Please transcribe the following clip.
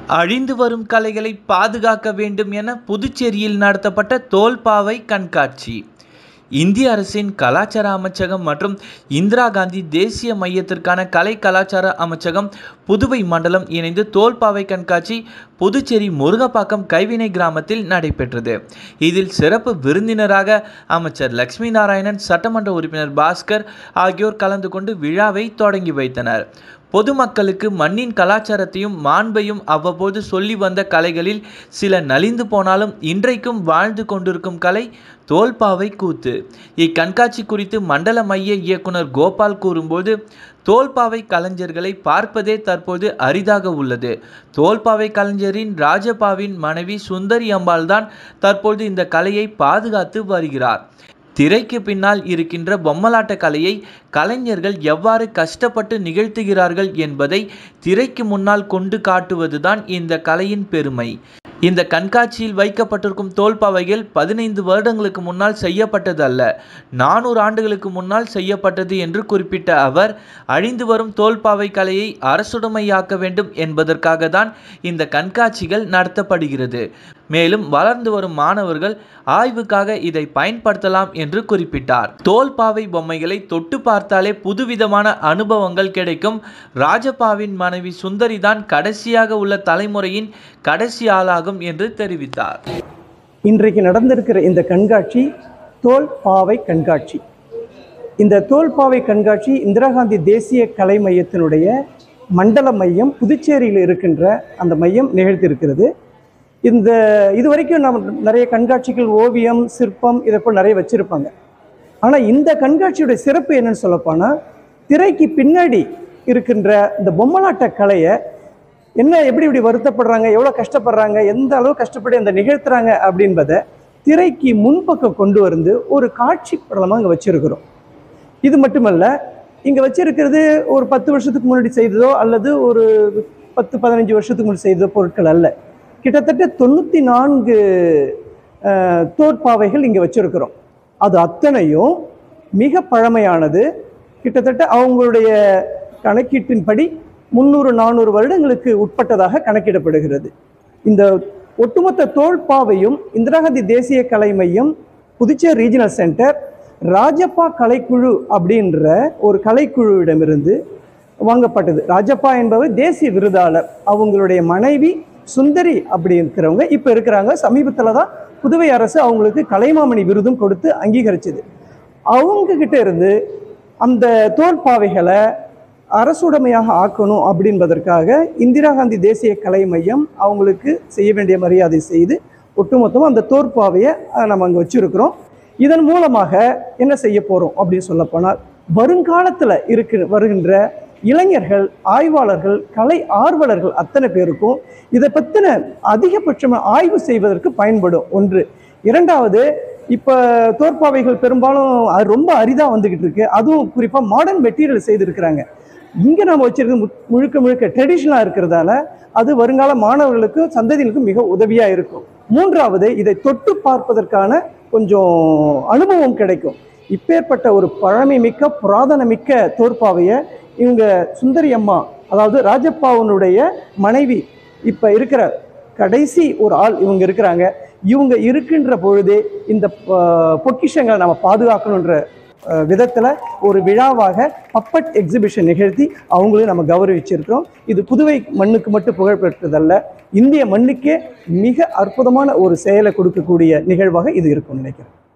அழிந்து வரும் கலைகளை பாதுகாக்க வேண்டும் என புதுச்சேரியில் நடத்தப்பட்ட தோல்பாவை கண்காட்சி இந்திய அரசின் கலாச்சார அமைச்சகம் மற்றும் இந்திரா காந்தி தேசிய மையத்திற்கான கலை கலாச்சார அமைச்சகம் புதுவை மண்டலம் இணைந்து தோல்பாவை கண்காட்சி புதுச்சேரி முருகப்பாக்கம் கைவினை கிராமத்தில் நடைபெற்றது இதில் சிறப்பு விருந்தினராக அமைச்சர் லட்சுமி நாராயணன் சட்டமன்ற உறுப்பினர் பாஸ்கர் ஆகியோர் கலந்து கொண்டு விழாவை தொடங்கி வைத்தனர் பொதுமக்களுக்கு மண்ணின் கலாச்சாரத்தையும் மாண்பையும் அவ்வப்போது சொல்லி வந்த கலைகளில் சில நலிந்து போனாலும் இன்றைக்கும் வாழ்ந்து கொண்டிருக்கும் கலை தோல்பாவை கூத்து இக்கண்காட்சி குறித்து மண்டல மைய இயக்குனர் கோபால் கூறும்போது தோல்பாவை கலைஞர்களை பார்ப்பதே தற்போது அரிதாக உள்ளது தோல்பாவை கலைஞரின் ராஜபாவின் மனைவி சுந்தரி அம்பாள் தான் தற்போது இந்த கலையை பாதுகாத்து வருகிறார் திரைக்கு பின்னால் இருக்கின்ற பொம்மலாட்ட கலையை கலைஞர்கள் எவ்வாறு கஷ்டப்பட்டு நிகழ்த்துகிறார்கள் என்பதை திரைக்கு முன்னால் கொண்டு காட்டுவதுதான் இந்த கலையின் பெருமை இந்த கண்காட்சியில் வைக்கப்பட்டிருக்கும் தோல்பாவைகள் பதினைந்து வருடங்களுக்கு முன்னால் செய்யப்பட்டது அல்ல நானூறு ஆண்டுகளுக்கு முன்னால் செய்யப்பட்டது என்று குறிப்பிட்ட அவர் அழிந்து வரும் தோல்பாவை கலையை அரசுடைமையாக்க வேண்டும் என்பதற்காக தான் இந்த கண்காட்சிகள் நடத்தப்படுகிறது மேலும் வளர்ந்து வரும் மாணவர்கள் ஆய்வுக்காக இதை பயன்படுத்தலாம் என்று குறிப்பிட்டார் தோல்பாவை பொம்மைகளை தொட்டு பார்த்தாலே புதுவிதமான அனுபவங்கள் கிடைக்கும் ராஜப்பாவின் மனைவி சுந்தரி தான் கடைசியாக உள்ள தலைமுறையின் கடைசி ஆளாகும் என்று தெரிவித்தார் இன்றைக்கு நடந்திருக்கிற இந்த கண்காட்சி தோல் பாவை கண்காட்சி இந்த தோல் பாவை கண்காட்சி இந்திரா காந்தி தேசிய கலை மையத்தினுடைய மண்டல மையம் புதுச்சேரியில் இருக்கின்ற அந்த மையம் நிகழ்த்தியிருக்கிறது இந்த இது வரைக்கும் நம்ம நிறைய கண்காட்சிகள் ஓவியம் சிற்பம் இதை போல் நிறைய வச்சுருப்பாங்க ஆனால் இந்த கண்காட்சியுடைய சிறப்பு என்னன்னு சொல்லப்போனால் திரைக்கு பின்னாடி இருக்கின்ற இந்த பொம்மலாட்ட கலையை என்ன எப்படி இப்படி வருத்தப்படுறாங்க எவ்வளோ கஷ்டப்படுறாங்க எந்த அளவு கஷ்டப்பட்டு அந்த நிகழ்த்துறாங்க அப்படின்பதை திரைக்கு முன்பக்கம் கொண்டு வந்து ஒரு காட்சி படலமாக இங்கே வச்சுருக்கிறோம் இது மட்டுமல்ல இங்கே வச்சிருக்கிறது ஒரு பத்து வருஷத்துக்கு முன்னாடி செய்ததோ அல்லது ஒரு பத்து பதினஞ்சு வருஷத்துக்கு முன்னாடி செய்த பொருட்கள் அல்ல கிட்டத்தட்ட தொண்ணூற்றி நான்கு அஹ், தோற்பாவைகள் இங்கே வச்சிருக்கிறோம் அது அத்தனையும் மிக பழமையானது கிட்டத்தட்ட அவங்களுடைய கணக்கீட்டின்படி முந்நூறு நானூறு வருடங்களுக்கு உட்பட்டதாக கணக்கிடப்படுகிறது இந்த ஒட்டுமொத்த தோல்பாவையும் இந்திரா காந்தி தேசிய கலை மையம் புதுச்சேரி ரீஜனல் சென்டர் ராஜப்பா கலைக்குழு அப்படின்ற ஒரு கலைக்குழுவிடமிருந்து வாங்கப்பட்டது ராஜப்பா என்பவர் தேசிய விருதாளர் அவங்களுடைய மனைவி சுந்தரி அப்படி இருக்கிறவங்க இப்போ இருக்கிறாங்க சமீபத்தில் தான் புதுவை அரசு அவங்களுக்கு கலைமாமணி விருதும் கொடுத்து அங்கீகரிச்சது அவங்க கிட்ட இருந்து அந்த தோல்பாவைகளை அரசுடைமையாக ஆக்கணும் அப்படின்பதற்காக இந்திரா காந்தி தேசிய கலை மையம் அவங்களுக்கு செய்ய வேண்டிய மரியாதை செய்து ஒட்டுமொத்தமாக அந்த தோற்பாவையை அஹ், நம்ம அங்கே வச்சுருக்கிறோம் இதன் மூலமாக என்ன செய்ய போகிறோம் அப்படின்னு சொல்லப்போனால் வருங்காலத்தில் இருக்கு வருகின்ற இளைஞர்கள் ஆய்வாளர்கள் கலை ஆர்வலர்கள் அத்தனை பேருக்கும் இதை பற்றின அதிகபட்சமாக ஆய்வு செய்வதற்கு பயன்படும் ஒன்று இரண்டாவது இப்போ தோற்பாவைகள் பெரும்பாலும் அது ரொம்ப அரிதாக வந்துக்கிட்டு இருக்கு அதுவும் குறிப்பாக மாடர்ன் மெட்டீரியல் செய்திருக்கிறாங்க இங்கே நம்ம வச்சிருக்கிறது மு- முழுக்க முழுக்க ட்ரெடிஷ்னலாக இருக்கிறதால அது வருங்கால மாணவர்களுக்கும் சந்ததிகளுக்கும் மிக உதவியாக இருக்கும் மூன்றாவது இதை தொட்டு பார்ப்பதற்கான கொஞ்சம் அனுபவம் கிடைக்கும் இப்பேற்பட்ட ஒரு பழமை மிக்க புராதன மிக்க தோற்பாவையை இவங்க சுந்தரி அம்மா அதாவது ராஜப்பாவனுடைய மனைவி இப்போ இருக்கிற கடைசி ஒரு ஆள் இவங்க இருக்கிறாங்க இவங்க இருக்கின்ற பொழுதே இந்த அஹ், பொக்கிஷங்களை நம்ம பாதுகாக்கணுன்ற விதத்தில் ஒரு விழாவாக பப்பட் எக்ஸிபிஷன் நிகழ்த்தி அவங்களையும் நம்ம கௌரவிச்சிருக்கிறோம் இது புதுவை மண்ணுக்கு மட்டும் புகழ்பெற்றதல்ல இந்திய மண்ணுக்கே மிக அற்புதமான ஒரு செயலை கொடுக்கக்கூடிய நிகழ்வாக இது இருக்கும்னு நினைக்கிறேன்